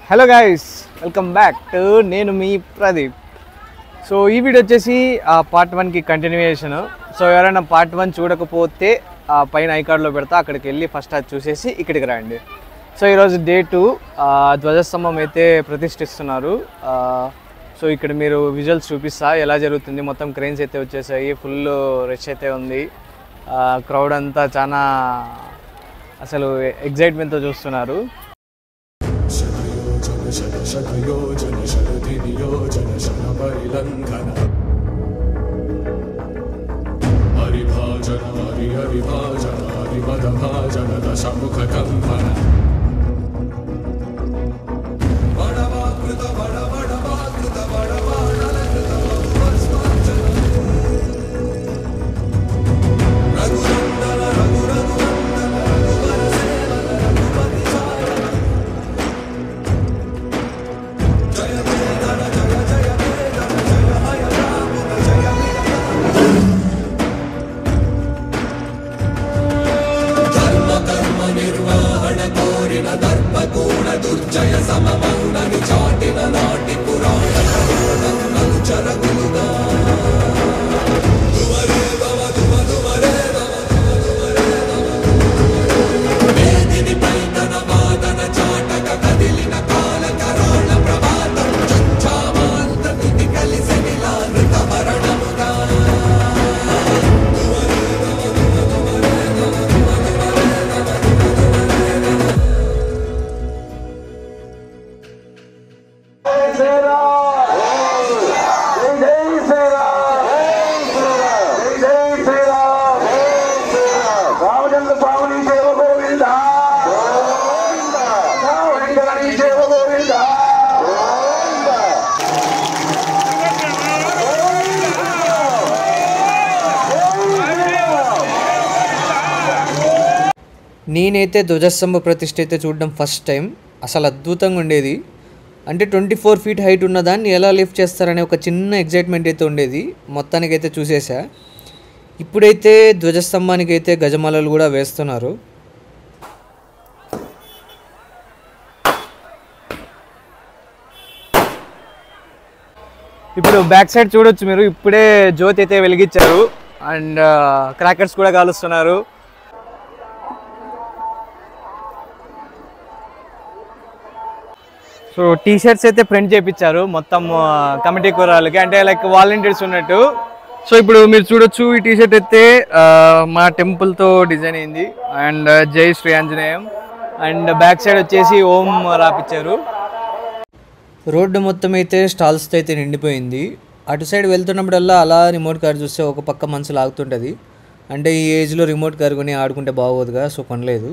Hello guys welcome back to నేను మీ Pradeep so ఈ వీడియో వచ్చేసి పార్ట్ వన్కి కంటిన్యూయేషన్ సో ఎవరైనా పార్ట్ వన్ చూడకపోతే ఆ పైన ఐకార్డ్లో పెడతా అక్కడికి వెళ్ళి ఫస్ట్ అది చూసేసి ఇక్కడికి రండి సో ఈరోజు డే టూ ధ్వజస్తంభం అయితే ప్రతిష్ఠిస్తున్నారు ఆ, సో ఇక్కడ మీరు విజువల్స్ చూపిస్తా ఎలా జరుగుతుంది మొత్తం క్రెయిన్స్ అయితే వచ్చేసాయి ఫుల్ రష్ అయితే ఉంది క్రౌడ్ అంతా చాలా అసలు ఎగ్జైట్మెంట్తో చూస్తున్నారు శతయోజన శత శతయోజన శరధి నియోజన శన పరిలంఘన హరిభాజన హరి హరిభాజన హరిపద భాజన దశముఖ కంపన బడవాకృత బడ బడవాకృత బడవాడలకృత బహువస్మార్జన రఘునందన రఘు రఘునందన రఘువర సేవన రఘుపతి సారణ జయ వేదన జయ జయ వేదన జయ హయ రామున జయ ధర్మ కర్మ నిర్వహణ కోరిన దర్పకూణ దుర్జయ సమమౌనని చాటిన నాటి పురాణ నను చరగులుగా ధువరే భవ ధువ ధువరే భవ వేదిని పైతన వాదన చాటక కదిలిన కాల కరాళ ప్రభాతం చంచామాంత తుది కలిసెనిలా నృత మరణముగా రామచంద్ర స్వామిని సేవ గోవింద వెంకటని సేవ గోవింద నేనైతే ధ్వజస్తంభ ప్రతిష్ఠ అయితే చూడడం ఫస్ట్ టైం అసలు అద్భుతంగా ఉండేది అంటే ట్వంటీ ఫోర్ ఫీట్ హైట్ ఉన్నదాన్ని ఎలా లిఫ్ట్ చేస్తారనే ఒక చిన్న ఎగ్జైట్మెంట్ అయితే ఉండేది మొత్తానికి అయితే చూసేసా ఇప్పుడైతే ధ్వజస్తంభానికి అయితే గజమాలలు కూడా వేస్తున్నారు ఇప్పుడు బ్యాక్ సైడ్ చూడొచ్చు మీరు ఇప్పుడే జ్యోతి అయితే వెలిగించారు అండ్ క్రాకర్స్ కూడా కాలుస్తున్నారు సో టీ షర్ట్స్ అయితే ప్రింట్ చేయించారు మొత్తం కమిటీ కూరలకి అంటే లైక్ వాలంటీర్స్ ఉన్నట్టు సో ఇప్పుడు మీరు చూడొచ్చు ఈ టీ షర్ట్ అయితే ఆ, మా టెంపుల్తో డిజైన్ అయింది అండ్ జై శ్రీ ఆంజనేయం అండ్ బ్యాక్ సైడ్ వచ్చేసి ఓం రాపిచ్చారు రోడ్డు మొత్తం అయితే స్టాల్స్తో అయితే నిండిపోయింది అటు సైడ్ వెళ్తున్నప్పుడల్లా అలా రిమోట్ కార్ చూస్తే ఒక పక్క మనసు లాగుతుంటుంది అంటే ఈ ఏజ్లో రిమోట్ కార్ కొని ఆడుకుంటే బాగోదుగా సో కొనలేదు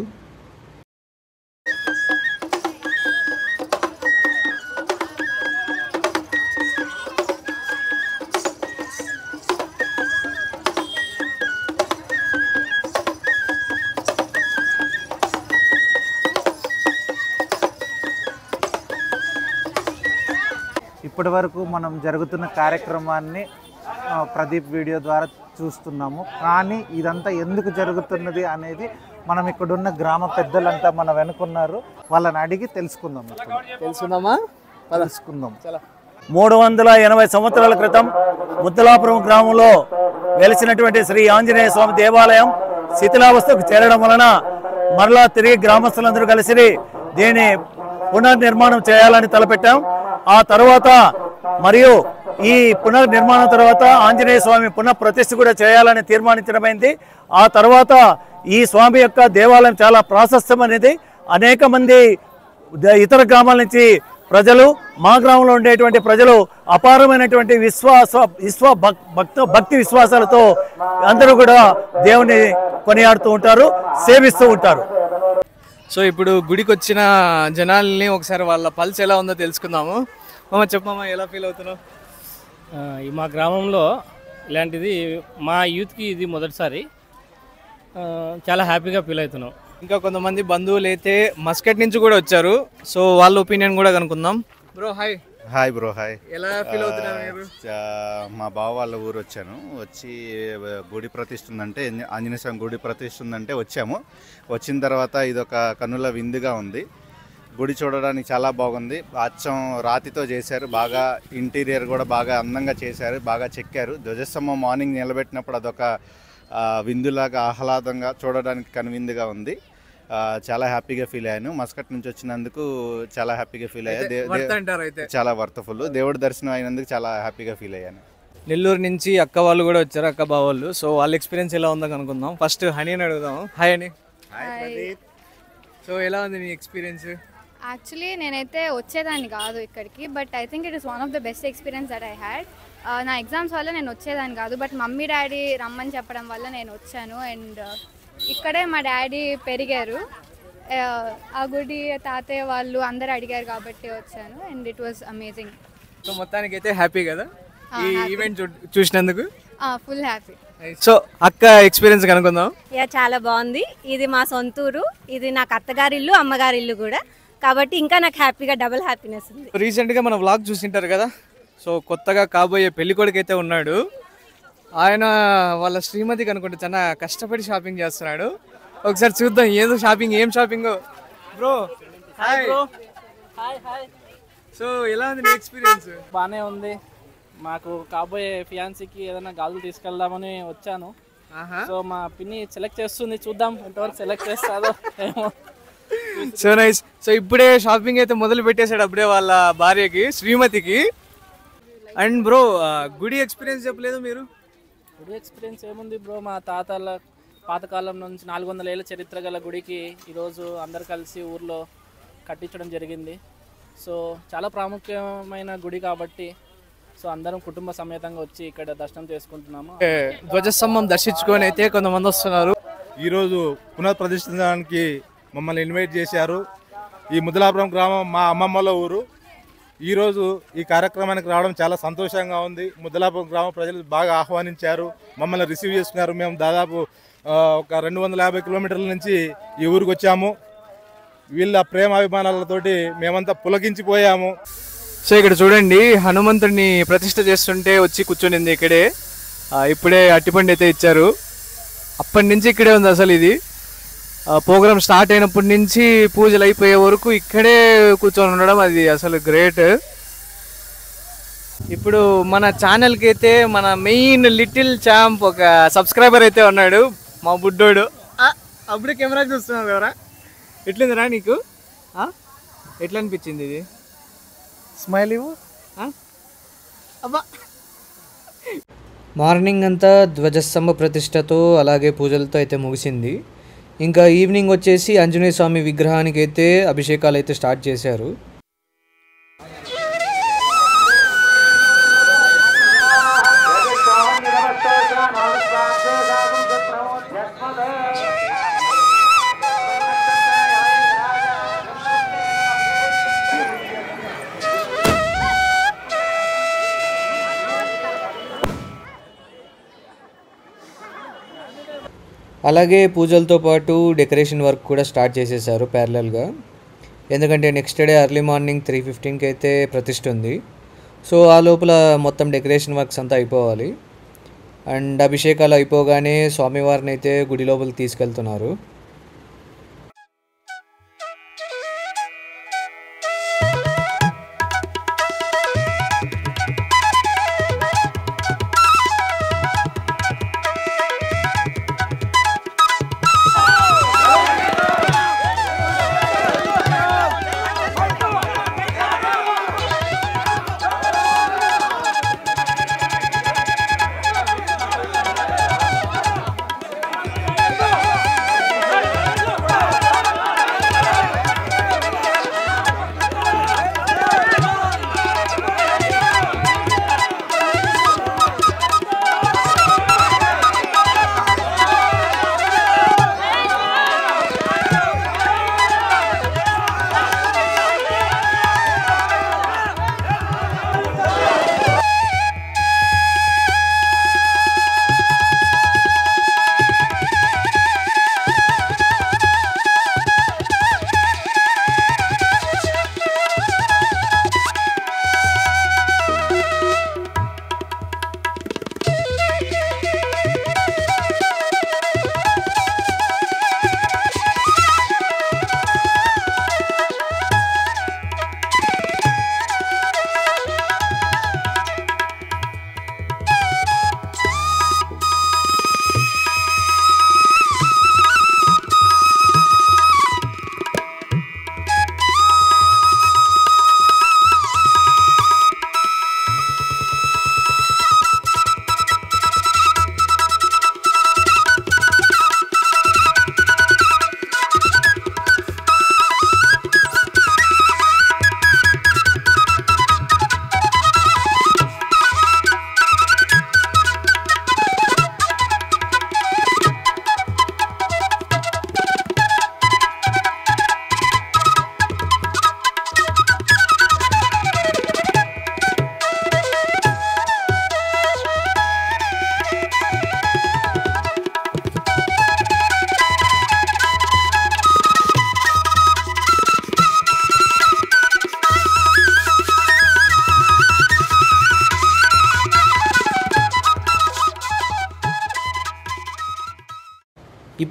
ఇప్పటి వరకు మనం జరుగుతున్న కార్యక్రమాన్ని ఆ, ప్రదీప్ వీడియో ద్వారా చూస్తున్నాము కానీ ఇదంతా ఎందుకు జరుగుతున్నది అనేది మనం ఇక్కడున్న గ్రామ పెద్దలంతా మన వెనుకున్నారు వాళ్ళని అడిగి తెలుసుకుందాం ఇప్పుడు. తెలుసుకుందామా తెలుసుకుందాం మూడు వందల ఎనభై సంవత్సరాల క్రితం ముద్దలాపురం గ్రామంలో వెలిసినటువంటి శ్రీ ఆంజనేయ స్వామి దేవాలయం శిథిలావస్థకు చేరడం వలన మరలా తిరిగి గ్రామస్తులందరూ కలిసి దీన్ని పునర్నిర్మాణం చేయాలని తలపెట్టాం ఆ తర్వాత మరియు ఈ పునర్నిర్మాణం తర్వాత ఆంజనేయ స్వామి పునః ప్రతిష్ఠ కూడా చేయాలని తీర్మానించడమైంది ఆ తర్వాత ఈ స్వామి యొక్క దేవాలయం చాలా ప్రాశస్త్యం అనేది అనేక మంది ద- ఇతర గ్రామాల నుంచి ప్రజలు మా గ్రామంలో ఉండేటువంటి ప్రజలు అపారమైనటువంటి విశ్వాస విశ్వ భక్- భక్త భక్తి విశ్వాసాలతో అందరూ కూడా దేవుని కొనియాడుతూ ఉంటారు సేవిస్తూ ఉంటారు సో ఇప్పుడు గుడికి వచ్చిన జనాల్ని ఒకసారి వాళ్ళ పల్స్ ఎలా ఉందో తెలుసుకుందాము మామ చెప్పమ్మా ఎలా ఫీల్ అవుతున్నావు ఆ, ఈ మా గ్రామంలో ఇలాంటిది మా యూత్కి ఇది మొదటిసారి ఆ, చాలా హ్యాపీగా ఫీల్ అవుతున్నాం ఇంకా కొంతమంది బంధువులు అయితే మస్కెట్ నుంచి కూడా వచ్చారు సో వాళ్ళ ఒపీనియన్ కూడా కనుక్కుందాం bro hi hi bro hi ఎలా ఫీల్ అవుతున్నారు మీరు చా- మా బావ వాళ్ళ ఊరు వచ్చాను వచ్చి గుడి ప్రతిష్ఠ ఉందంటే ఆంజనేయ స్వామి గుడి ప్రతిష్ఠ ఉందంటే వచ్చాము వచ్చిన తర్వాత ఇదొక కన్నుల విందుగా ఉంది గుడి చూడడానికి చాలా బాగుంది అచ్చం రాతితో చేశారు బాగా ఇంటీరియర్ కూడా బాగా అందంగా చేశారు బాగా చెక్కారు ధ్వజస్తంభం మార్నింగ్ నిలబెట్టినప్పుడు అదొక ఆ, విందులాగా ఆహ్లాదంగా చూడడానికి కనువిందుగా ఉంది ఆ, చాలా హ్యాపీగా ఫీల్ అయ్యాను మస్కట్ నుంచి వచ్చినందుకు చాలా హ్యాపీగా ఫీల్ అయ్యా దే- వర్త్ దే- అంటారు అయితే చాలా వర్తఫుల్ దేవుడి దర్శనం అయినందుకు చాలా హ్యాపీగా ఫీల్ అయ్యాను నెల్లూరు నుంచి అక్క వాళ్ళు కూడా వచ్చారు అక్క బావాళ్ళు సో వాళ్ళ ఎక్స్పీరియన్స్ ఎలా ఉందో కనుక్కుందాం ఫస్ట్ హనీని అడుగుదాం హాయ్ అని సో ఎలా ఉంది నీ ఎక్స్పీరియన్స్ యాక్చువల్లీ నేనైతే వచ్చేదాన్ని కాదు ఇక్కడికి but I think it is one of the best experience that I had నా ఎగ్జామ్స్ వల్ల నేను వచ్చేదాన్ని కాదు బట్ మమ్మీ డాడీ రమ్మని చెప్పడం వల్ల నేను వచ్చాను అండ్ ఇక్కడే మా డాడీ పెరిగారు Uh, ఆ గుడి తాతయ్య వాళ్ళు అందరు అడిగారు కాబట్టి వచ్చాను and it was amazing so మొత్తానికి అయితే హ్యాపీ కదా ఈ ఈవెంట్ చూసినందుకు ఫుల్ హ్యాపీ సో అక్క ఎక్స్పీరియన్స్ కనుక్కుందాం యా చాలా బాగుంది ఇది మా సొంతూరు ఇది నాకు అత్తగారి ఇల్లు అమ్మగారి ఇల్లు కూడా కాబట్టి ఇంకా నాకు హ్యాపీగా డబుల్ హ్యాపీనెస్ ఉంది రీసెంట్గా మన వ్లాగ్ చూసింటారు కదా సో కొత్తగా కాబోయే పెళ్లి కొడుకు అయితే ఉన్నాడు ఆయన వాళ్ళ శ్రీమతికి అనుకుంటే చాలా కష్టపడి షాపింగ్ చేస్తున్నాడు ఒకసారి చూద్దాం ఏదో షాపింగ్ ఏం shopping bro hi hi hi so ఎలా ఉంది నీ ఎక్స్పీరియన్స్ బాగానే ఉంది మాకు కాబోయే ఫియాన్సీకి ఏదైనా గాజులు తీసుకెళ్దామని వచ్చాను సో మా పిన్ని సెలెక్ట్ చేస్తుంది చూద్దాం ఎంతవరకు సెలెక్ట్ చేస్తాదో ఏమో సో నైస్ సో ఇప్పుడే షాపింగ్ అయితే మొదలు పెట్టేశాడు అప్పుడే వాళ్ళ భార్యకి శ్రీమతికి అండ్ బ్రో గుడి ఎక్స్పీరియన్స్ చెప్పలేదు మీరు గుడి ఎక్స్పీరియన్స్ ఏముంది బ్రో మా తాతల పాతకాలం నుంచి నాలుగు వందల ఏళ్ళ చరిత్ర గల గుడికి ఈరోజు అందరు కలిసి ఊర్లో కట్టించడం జరిగింది సో చాలా ప్రాముఖ్యమైన గుడి కాబట్టి సో అందరం కుటుంబ సమేతంగా వచ్చి ఇక్కడ దర్శనం చేసుకుంటున్నాము ఏ, ధ్వజస్తంభం దర్శించుకొని అయితే కొంతమంది వస్తున్నారు ఈరోజు పునఃప్రతిష్ఠించడానికి మమ్మల్ని ఇన్వైట్ చేశారు ఈ ముదలాపురం గ్రామం మా అమ్మమ్మల ఊరు ఈరోజు ఈ కార్యక్రమానికి రావడం చాలా సంతోషంగా ఉంది ముదలాపురం గ్రామ ప్రజలు బాగా ఆహ్వానించారు మమ్మల్ని రిసీవ్ చేసుకున్నారు మేము దాదాపు ఆ, ఒక రెండు వందల యాభై కిలోమీటర్ల నుంచి ఈ ఊరికి వచ్చాము వీళ్ళ ప్రేమాభిమానాలతోటి మేమంతా పులకించిపోయాము సో ఇక్కడ చూడండి హనుమంతుడిని ప్రతిష్ఠ చేస్తుంటే వచ్చి కూర్చొనింది ఇక్కడే ఆ, ఇప్పుడే అట్టిపండు అయితే ఇచ్చారు అప్పటి నుంచి ఇక్కడే ఉంది అసలు ఇది ప్రోగ్రామ్ స్టార్ట్ అయినప్పటి నుంచి పూజలు అయిపోయే వరకు ఇక్కడే కూర్చొని ఉండడం అది అసలు గ్రేట్ ఇప్పుడు మన ఛానల్కి అయితే మన మెయిన్ లిటిల్ ఛాంప్ ఒక సబ్స్క్రైబర్ అయితే ఉన్నాడు మా బుడ్డోడు ఆ, అప్పుడే కెమెరా చూస్తున్నావు ఎవరా ఎట్లుందిరా నీకు ఆ? ఎట్లా అనిపించింది ఇది స్మైల్ ఇవ్వు అబ్బా మార్నింగ్ అంతా ధ్వజస్తంభ ప్రతిష్టతో అలాగే పూజలతో అయితే ముగిసింది ఇంకా ఈవినింగ్ వచ్చేసి ఆంజనేయ స్వామి విగ్రహానికి అయితే అభిషేకాలు అయితే స్టార్ట్ చేశారు అలాగే పూజలతో పాటు డెకరేషన్ వర్క్ కూడా స్టార్ట్ చేసేసారు ప్యారలల్గా ఎందుకంటే next day early morning three ఫిఫ్టీన్కి అయితే ప్రతిష్ఠ ఉంది సో ఆ లోపల మొత్తం డెకరేషన్ వర్క్స్ అంతా అయిపోవాలి అండ్ అభిషేకాలు అయిపోగానే స్వామివారిని అయితే గుడి లోపలికి తీసుకెళ్తున్నారు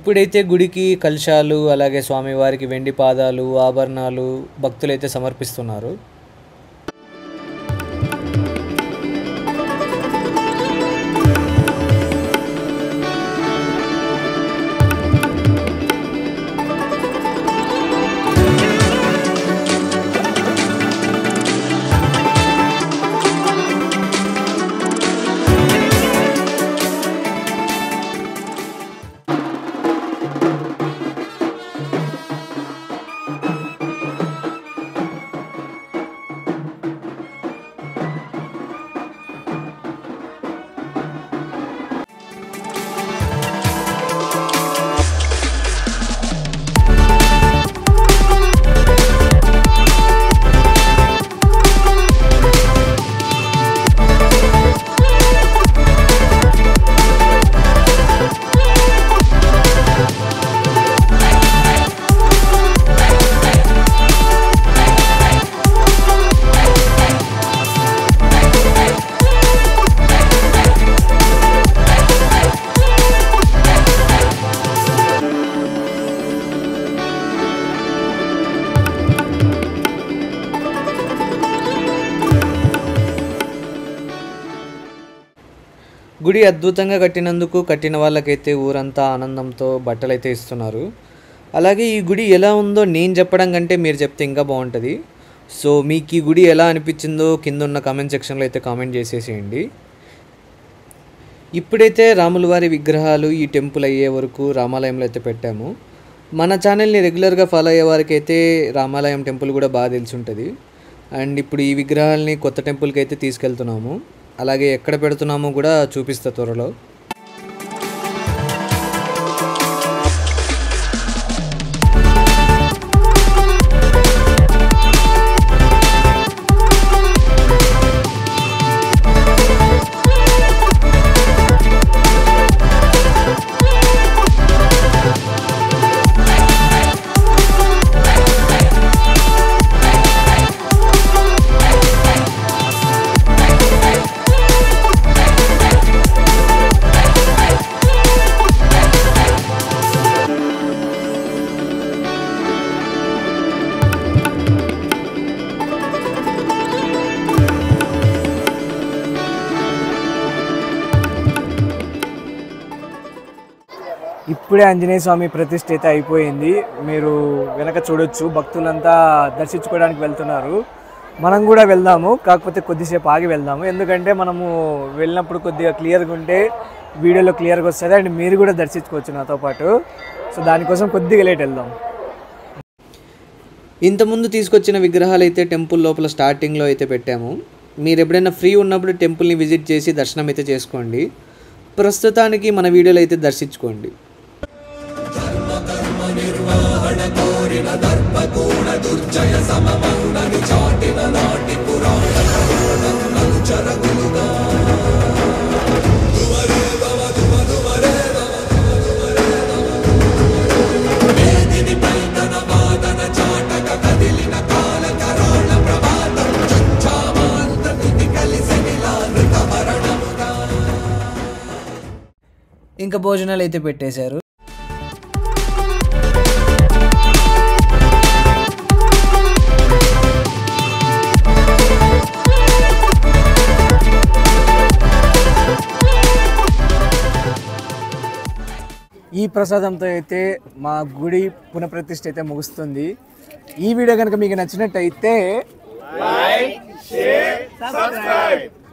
ఇప్పుడైతే గుడికి కలశాలు అలాగే స్వామివారికి వెండి పాదాలు ఆభరణాలు భక్తులైతే సమర్పిస్తున్నారు గుడి అద్భుతంగా కట్టినందుకు కట్టిన వాళ్ళకైతే ఊరంతా ఆనందంతో బట్టలైతే ఇస్తున్నారు అలాగే ఈ గుడి ఎలా ఉందో నేను చెప్పడం కంటే మీరు చెప్తే ఇంకా బాగుంటుంది సో మీకు ఈ గుడి ఎలా అనిపించిందో కింద ఉన్న కామెంట్ సెక్షన్లో అయితే కామెంట్ చేసేసేయండి ఇప్పుడైతే రాముల వారి విగ్రహాలు ఈ టెంపుల్ అయ్యే వరకు రామాలయంలో అయితే పెట్టాము మన ఛానల్ని రెగ్యులర్గా ఫాలో అయ్యే వారికి అయితే రామాలయం టెంపుల్ కూడా బాగా తెలిసి ఉంటుంది అండ్ ఇప్పుడు ఈ విగ్రహాలని కొత్త టెంపుల్కి అయితే తీసుకెళ్తున్నాము అలాగే ఎక్కడ పెడుతున్నామో కూడా చూపిస్తా త్వరలో ఇప్పుడే ఆంజనేయ స్వామి ప్రతిష్ఠ అయితే అయిపోయింది మీరు వెనక చూడొచ్చు భక్తులంతా దర్శించుకోవడానికి వెళ్తున్నారు మనం కూడా వెళ్దాము కాకపోతే కొద్దిసేపు ఆగి వెళ్దాము ఎందుకంటే మనము వెళ్ళినప్పుడు కొద్దిగా క్లియర్గా ఉంటే వీడియోలో క్లియర్గా వస్తుంది అండ్ మీరు కూడా దర్శించుకోవచ్చు నాతో పాటు సో దానికోసం కొద్దిగా లేట్ వెళ్దాం ఇంతకుముందు తీసుకొచ్చిన విగ్రహాలు అయితే టెంపుల్ లోపల స్టార్టింగ్లో అయితే పెట్టాము మీరు ఎప్పుడైనా ఫ్రీ ఉన్నప్పుడు టెంపుల్ని విజిట్ చేసి దర్శనం అయితే చేసుకోండి ప్రస్తుతానికి మన వీడియోలో అయితే దర్శించుకోండి ఇంకా భోజనాలు అయితే పెట్టేశారు ఈ ప్రసాదంతో అయితే మా గుడి పునఃప్రతిష్ఠ అయితే ముగుస్తుంది ఈ వీడియో కనుక మీకు నచ్చినట్టయితే Like, share, subscribe.